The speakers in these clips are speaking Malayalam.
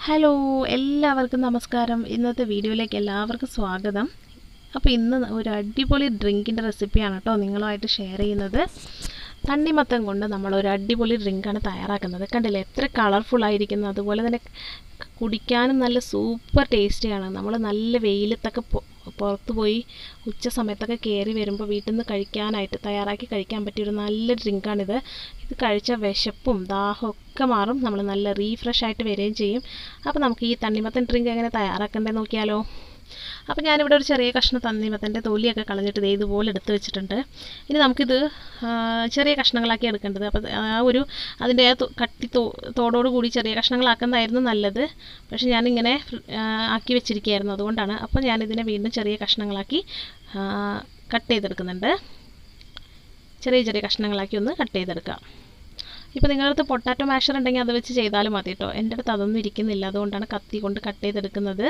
ഹലോ എല്ലാവർക്കും നമസ്കാരം ഇന്നത്തെ വീഡിയോയിലേക്ക് എല്ലാവർക്കും സ്വാഗതം അപ്പോൾ ഇന്ന് ഒരു അടിപൊളി ഡ്രിങ്കിൻ്റെ റെസിപ്പിയാണ് കേട്ടോ നിങ്ങളുമായിട്ട് ഷെയർ ചെയ്യുന്നത് തണ്ണിമത്തം കൊണ്ട് നമ്മൾ ഒരു അടിപൊളി ഡ്രിങ്കാണ് തയ്യാറാക്കുന്നത് കണ്ടില്ലേ എത്ര കളർഫുൾ ആയിരിക്കുന്നു അതുപോലെ തന്നെ കുടിക്കാനും നല്ല സൂപ്പർ ടേസ്റ്റിയാണ് നമ്മൾ നല്ല വെയിലത്തൊക്കെ പൊ- പുറത്ത് പോയി ഉച്ച സമയത്തൊക്കെ കയറി വരുമ്പോൾ വീട്ടിൽ നിന്ന് കഴിക്കാനായിട്ട് തയ്യാറാക്കി കഴിക്കാൻ പറ്റിയ ഒരു നല്ല ഡ്രിങ്കാണിത് ഇത് കഴിച്ച വിശപ്പും ദാഹവും ഒക്കെ മാറും നമ്മൾ നല്ല റീഫ്രഷ് ആയിട്ട് വരികയും ചെയ്യും അപ്പോൾ നമുക്ക് ഈ തണ്ണിമത്തൻ ഡ്രിങ്ക് എങ്ങനെ തയ്യാറാക്കേണ്ടത് നോക്കിയാലോ അപ്പോൾ ഞാനിവിടെ ഒരു ചെറിയ കഷ്ണം തണ്ണിമത്തൻ്റെ തൊലിയൊക്കെ കളഞ്ഞിട്ട് ദേ ഇതുപോലെ എടുത്ത് വെച്ചിട്ടുണ്ട് ഇനി നമുക്കിത് ആ, ചെറിയ കഷ്ണങ്ങളാക്കി എടുക്കേണ്ടത് അപ്പോൾ ആ ഒരു അതിൻ്റെ ആ തൊ- കട്ടി തോ തോടോട് കൂടി ചെറിയ കഷ്ണങ്ങളാക്കുന്നതായിരുന്നു നല്ലത് പക്ഷേ ഞാനിങ്ങനെ ഫ്രി- ആ, ആക്കി വെച്ചിരിക്കുകയായിരുന്നു അതുകൊണ്ടാണ് അപ്പോൾ ഞാനിതിനെ വീണ്ടും ചെറിയ കഷ്ണങ്ങളാക്കി കട്ട് ചെയ്തെടുക്കുന്നുണ്ട് ചെറിയ ചെറിയ കഷ്ണങ്ങളാക്കി ഒന്ന് കട്ട് ചെയ്തെടുക്കാം ഇപ്പോൾ നിങ്ങളുടെ അടുത്ത് പൊട്ടാറ്റോ മാഷർ ഉണ്ടെങ്കിൽ അത് വെച്ച് ചെയ്താലും മതി കേട്ടോ എൻ്റെ അടുത്ത് അതൊന്നും ഇരിക്കുന്നില്ല അതുകൊണ്ടാണ് കത്തി കൊണ്ട് കട്ട് ചെയ്തെടുക്കുന്നത്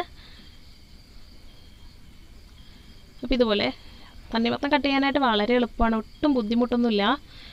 അപ്പോൾ ഇതുപോലെ തണ്ണിമത്തം കട്ട് ചെയ്യാനായിട്ട് വളരെ എളുപ്പമാണ് ഒട്ടും ബുദ്ധിമുട്ടൊന്നുമില്ല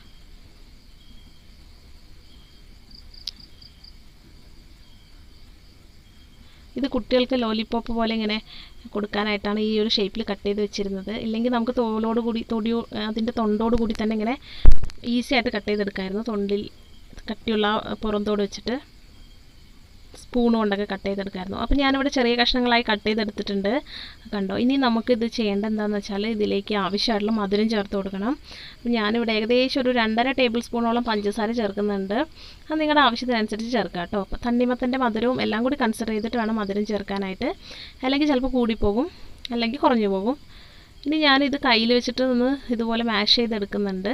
ഇത് കുട്ടികൾക്ക് ലോലിപോപ്പ് പോലെ ഇങ്ങനെ കൊടുക്കാനായിട്ടാണ് ഈ ഒരു ഷേപ്പിൽ കട്ട് ചെയ്ത് വെച്ചിരുന്നത് ഇല്ലെങ്കിൽ നമുക്ക് തോലോട് കൂടി തൊടി അതിൻ്റെ തൊണ്ടോട് കൂടി തന്നെ ഇങ്ങനെ ഈസി ആയിട്ട് കട്ട് ചെയ്തെടുക്കാമായിരുന്നു തൊണ്ടിൽ കട്ടിയുള്ള പുറന്തോട് വെച്ചിട്ട് സ്പൂൺ കൊണ്ടൊക്കെ കട്ട് ചെയ്തെടുക്കായിരുന്നു അപ്പോൾ ഞാനിവിടെ ചെറിയ കഷ്ണങ്ങളായി കട്ട് ചെയ്തെടുത്തിട്ടുണ്ട് കണ്ടോ ഇനി നമുക്കിത് ചെയ്യേണ്ട എന്താണെന്ന് വെച്ചാൽ ഇതിലേക്ക് ആവശ്യമായിട്ടുള്ള മധുരം ചേർത്ത് കൊടുക്കണം അപ്പോൾ ഞാനിവിടെ ഏകദേശം ഒരു രണ്ടര ടേബിൾ സ്പൂണോളം പഞ്ചസാര ചേർക്കുന്നുണ്ട് അത് നിങ്ങളുടെ ആവശ്യത്തിനനുസരിച്ച് ചേർക്കാം കേട്ടോ അപ്പോൾ തണ്ണിമത്തൻ്റെ മധുരവും എല്ലാം കൂടി കൺസിഡർ ചെയ്തിട്ട് വേണം മധുരം ചേർക്കാനായിട്ട് അല്ലെങ്കിൽ ചിലപ്പോൾ കൂടിപ്പോകും അല്ലെങ്കിൽ കുറഞ്ഞു പോകും ഇനി ഞാനിത് കയ്യിൽ വെച്ചിട്ട് ഒന്ന് ഇതുപോലെ മാഷ് ചെയ്തെടുക്കുന്നുണ്ട്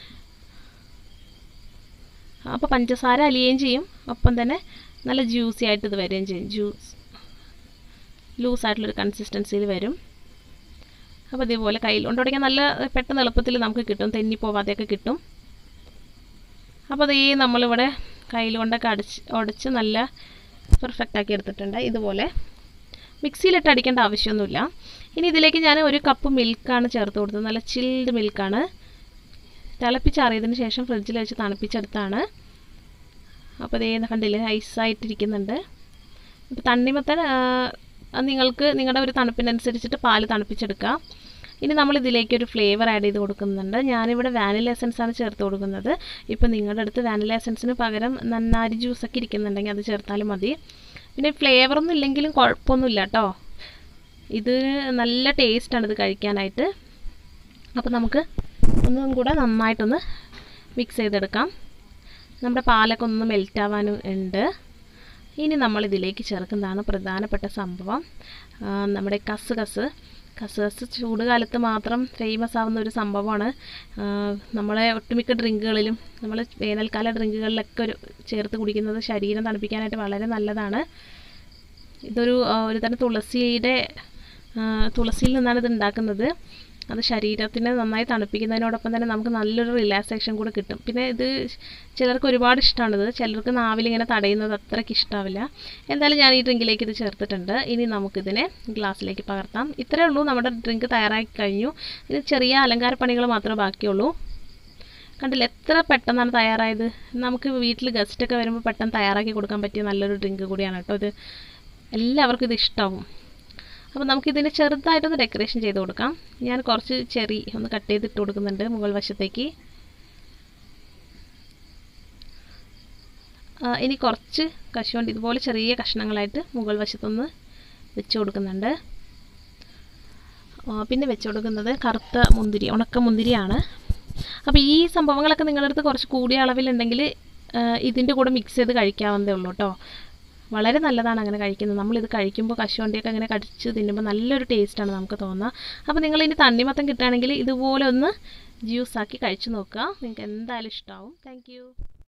അപ്പോൾ പഞ്ചസാര അലിയുകയും ചെയ്യും ഒപ്പം തന്നെ നല്ല ജ്യൂസി ആയിട്ട് ഇത് വരികയും ചെയ്യും ജ്യൂസ് ലൂസായിട്ടുള്ളൊരു കൺസിസ്റ്റൻസിയിൽ വരും അപ്പോൾ ഇതേപോലെ കയ്യിൽ കൊണ്ടുടങ്ങിയാൽ നല്ല പെട്ടെന്ന് എളുപ്പത്തിൽ നമുക്ക് കിട്ടും തെന്നി പോവാതെയൊക്കെ കിട്ടും അപ്പോൾ അതേ നമ്മളിവിടെ കയ്യിൽ കൊണ്ടൊക്കെ അടിച്ച് ഉടച്ച് നല്ല പെർഫെക്റ്റ് ആക്കി എടുത്തിട്ടുണ്ട് ഇതുപോലെ മിക്സിയിലിട്ട് അടിക്കേണ്ട ആവശ്യമൊന്നുമില്ല ഇനി ഇതിലേക്ക് ഞാൻ ഒരു കപ്പ് മിൽക്കാണ് ചേർത്ത് കൊടുത്തത് നല്ല ചിൽഡ് മിൽക്കാണ് തിളപ്പിച്ചാറിയതിന് ശേഷം ഫ്രിഡ്ജിൽ വെച്ച് തണുപ്പിച്ചെടുത്താണ് അപ്പോൾ ഇതേ കണ്ടില്ലേ ഐസായിട്ടിരിക്കുന്നുണ്ട് ഇപ്പോൾ തണ്ണിമത്തൻ ആ, അത് നിങ്ങൾക്ക് നിങ്ങളുടെ ഒരു തണുപ്പിനനുസരിച്ചിട്ട് പാല് തണുപ്പിച്ചെടുക്കാം ഇനി നമ്മൾ ഇതിലേക്ക് ഒരു ഫ്ലേവർ ആഡ് ചെയ്ത് കൊടുക്കുന്നുണ്ട് ഞാനിവിടെ വാനില എസൻസ് ആണ് ചേർത്ത് കൊടുക്കുന്നത് ഇപ്പോൾ നിങ്ങളുടെ അടുത്ത് വാനില എസൻസിന് പകരം നന്നാരി ജ്യൂസൊക്കെ ഇരിക്കുന്നുണ്ടെങ്കിൽ അത് ചേർത്താലും മതി പിന്നെ ഫ്ലേവറൊന്നും ഇല്ലെങ്കിലും കുഴപ്പമൊന്നുമില്ല കേട്ടോ ഇത് നല്ല ടേസ്റ്റാണ് ഇത് കഴിക്കാനായിട്ട് അപ്പോൾ നമുക്ക് ഒന്നും കൂടെ നന്നായിട്ടൊന്ന് മിക്സ് ചെയ്തെടുക്കാം നമ്മുടെ പാലൊക്കെ ഒന്ന് മെൽറ്റ് ആവാനും ഉണ്ട് ഇനി നമ്മൾ ഇതിലേക്ക് ചേർക്കുന്നതാണ് പ്രധാനപ്പെട്ട സംഭവം ആ, നമ്മുടെ കസ് കസ് ചൂട് കാലത്ത് മാത്രം ഫേമസ് ആവുന്ന ഒരു സംഭവമാണ് ആ, നമ്മളെ ഒട്ടുമിക്ക ഡ്രിങ്കുകളിലും നമ്മൾ വേനൽക്കാല ഡ്രിങ്കുകളിലൊക്കെ ഒരു ചേർത്ത് കുടിക്കുന്നത് ശരീരം തണുപ്പിക്കാനായിട്ട് വളരെ നല്ലതാണ് ഇതൊരു ആ, ഒരു തരം തുളസിയുടെ ആ, തുളസിയിൽ നിന്നാണ് ഇത് ഉണ്ടാക്കുന്നത് അത് ശരീരത്തിനെ നന്നായി തണുപ്പിക്കുന്നതിനോടൊപ്പം തന്നെ നമുക്ക് നല്ലൊരു റിലാക്സേഷൻ കൂടെ കിട്ടും പിന്നെ ഇത് ചിലർക്ക് ഒരുപാട് ഇഷ്ടമാണിത് ചിലർക്ക് നാവിലിങ്ങനെ തടയുന്നത് അത്രയ്ക്ക് ഇഷ്ടാവില്ല എന്തായാലും ഞാൻ ഈ ഡ്രിങ്കിലേക്ക് ഇത് ചേർത്തിട്ടുണ്ട് ഇനി നമുക്കിതിനെ ഗ്ലാസ്സിലേക്ക് പകർത്താം ഇത്രയേ ഉള്ളൂ നമ്മുടെ ഡ്രിങ്ക് തയ്യാറാക്കി കഴിഞ്ഞു ഇനി ചെറിയ അലങ്കാര പണികൾ മാത്രമേ ബാക്കിയുള്ളൂ കണ്ടില്ല എത്ര പെട്ടെന്നാണ് തയ്യാറായത് നമുക്ക് വീട്ടിൽ ഗസ്റ്റൊക്കെ വരുമ്പോൾ പെട്ടെന്ന് തയ്യാറാക്കി കൊടുക്കാൻ പറ്റിയ നല്ലൊരു ഡ്രിങ്ക് കൂടിയാണ് കേട്ടോ ഇത് എല്ലാവർക്കും ഇത് ഇഷ്ടമാവും അപ്പോൾ നമുക്കിതിന് ചെറുതായിട്ടൊന്ന് ഡെക്കറേഷൻ ചെയ്ത് കൊടുക്കാം ഞാൻ കുറച്ച് ചെറി ഒന്ന് കട്ട് ചെയ്തിട്ട് കൊടുക്കുന്നുണ്ട് മുകൾ വശത്തേക്ക് ആ, ഇനി കുറച്ച് കശുവണ്ടി ഇതുപോലെ ചെറിയ കഷ്ണങ്ങളായിട്ട് മുകൾ വശത്തൊന്ന് വെച്ച് കൊടുക്കുന്നുണ്ട് ആ, പിന്നെ വെച്ച് കൊടുക്കുന്നത് കറുത്ത മുന്തിരി ഉണക്ക മുന്തിരിയാണ് അപ്പോൾ ഈ സംഭവങ്ങളൊക്കെ നിങ്ങളുടെ അടുത്ത് കുറച്ച് കൂടിയ അളവിലുണ്ടെങ്കിൽ ഇതിൻ്റെ കൂടെ മിക്സ് ചെയ്ത് കഴിക്കാവുന്നതേ ഉള്ളൂ കേട്ടോ വളരെ നല്ലതാണ് അങ്ങനെ കഴിക്കുന്നത് നമ്മളിത് കഴിക്കുമ്പോൾ കശുവണ്ടിയൊക്കെ അങ്ങനെ കടിച്ച് തിന്നുമ്പോൾ നല്ലൊരു ടേസ്റ്റാണ് നമുക്ക് തോന്നുക അപ്പോൾ നിങ്ങൾ ഇനി തണ്ണിമത്തം കിട്ടുകയാണെങ്കിൽ ഇതുപോലെ ഒന്ന് ജ്യൂസാക്കി കഴിച്ചു നോക്കുക നിങ്ങൾക്ക് എന്തായാലും ഇഷ്ടമാവും താങ്ക്